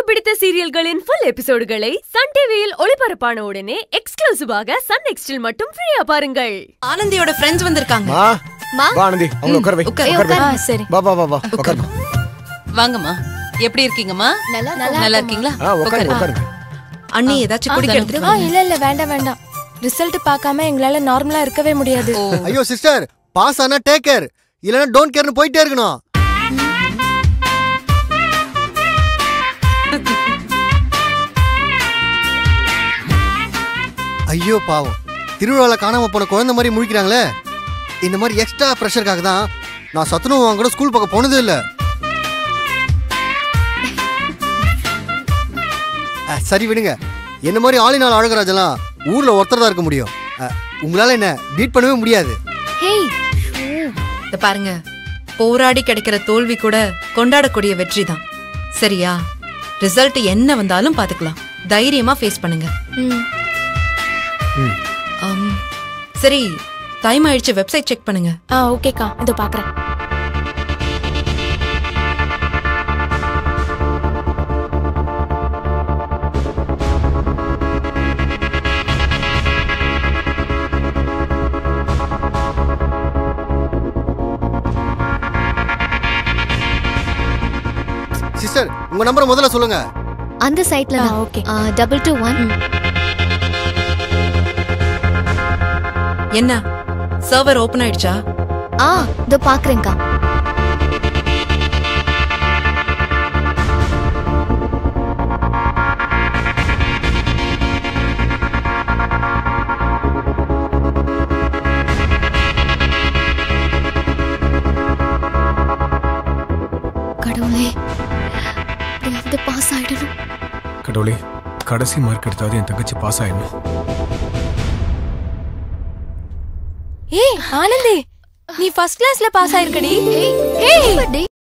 பிடித்த சீரியல்களின் full எபிசோடுகளை Sun டிவியில் ஒளிபரப்பான உடனே எக்ஸ்க்ளூசிவாக சன் நெக்ஸ்டில் மட்டும் ஃப்ரீயா பாருங்கள் ஆனந்தியோட ஃப்ரெண்ட்ஸ் வந்திருக்காங்க மா மா. வா ஆனந்தி அவங்க உட்கார வை உட்காரு. உட்கார வை ஆ, சரி வா வா வா வா உட்கார் வாங்கம்மா எப்படி இருக்கீங்கம்மா நல்லா நல்லா இருக்கீங்களா ஆ உட்காருங்க உட்காரு. உட்காருங்க அண்ணி ஏதாச்சும் குடிக்க ஆ எடுத்துட்டு இல்ல இல்ல வேண்டாம் வேண்டாம் ரிசல்ட் பார்க்காம எங்களால நார்மலா இருக்கவே முடியாது ஓ ஐயோ சிஸ்டர் பாஸ் ஆனா டேக் கேர் இல்லனா டோன்ட் கேர்னு போயிட்டே இருக்கணும் ஐயோ பாவம் திருவிழால காணாம போன குழந்தை மாதிரி முழிக்கிறாங்களே இந்த மாதிரி எக்ஸ்ட்ரா ப்ரெஷருக்காக தான் நான் சத்துணவு வாங்க கூட ஸ்கூல் பக்கம் போனதே இல்ல அஹ், சரி விடுங்க என்ன மாதிரி ஆளினால் அழகராஜெல்லாம் ஊர்ல ஒருத்தர் தான் இருக்க முடியும் அஹ், உங்களால என்ன பீட் பண்ணவே முடியாது ஹேய் இத பாருங்க போராடி கிடைக்கிற தோல்வி கூட கொண்டாடக்கூடிய வெற்றி தான் சரியா ரிசல்ட் என்ன வந்தாலும் பாத்துக்கலாம் தைரியமா ஃபேஸ் பண்ணுங்க ம் ஆம், சரி டைம் ஆயிடுச்சு வெப்சைட் செக் பண்ணுங்க ஆ ஓகேக்கா இதோ பாக்குறேன் சிஸ்டர் உங்க நம்பரை முதல்ல சொல்லுங்க அந்த சைட்ல ஆ, தான் okay. டபுள் டூ ஒன் என்ன சர்வர் ஓபன் ஆயிடுச்சா ஆ இதோ பாக்குறேன்க்கா கடவுளே எப்படியாவது பாஸ் ஆயிடணும் கடவுளே கடைசி மார்க் எடுத்தாவது என் தங்கச்சி பாஸ் ஆயிடணும் ஏய் ஆனந்தி நீ ஃபர்ஸ்ட் கிளாஸ்ல பாஸ் ஆயிருக்கடி ஏய்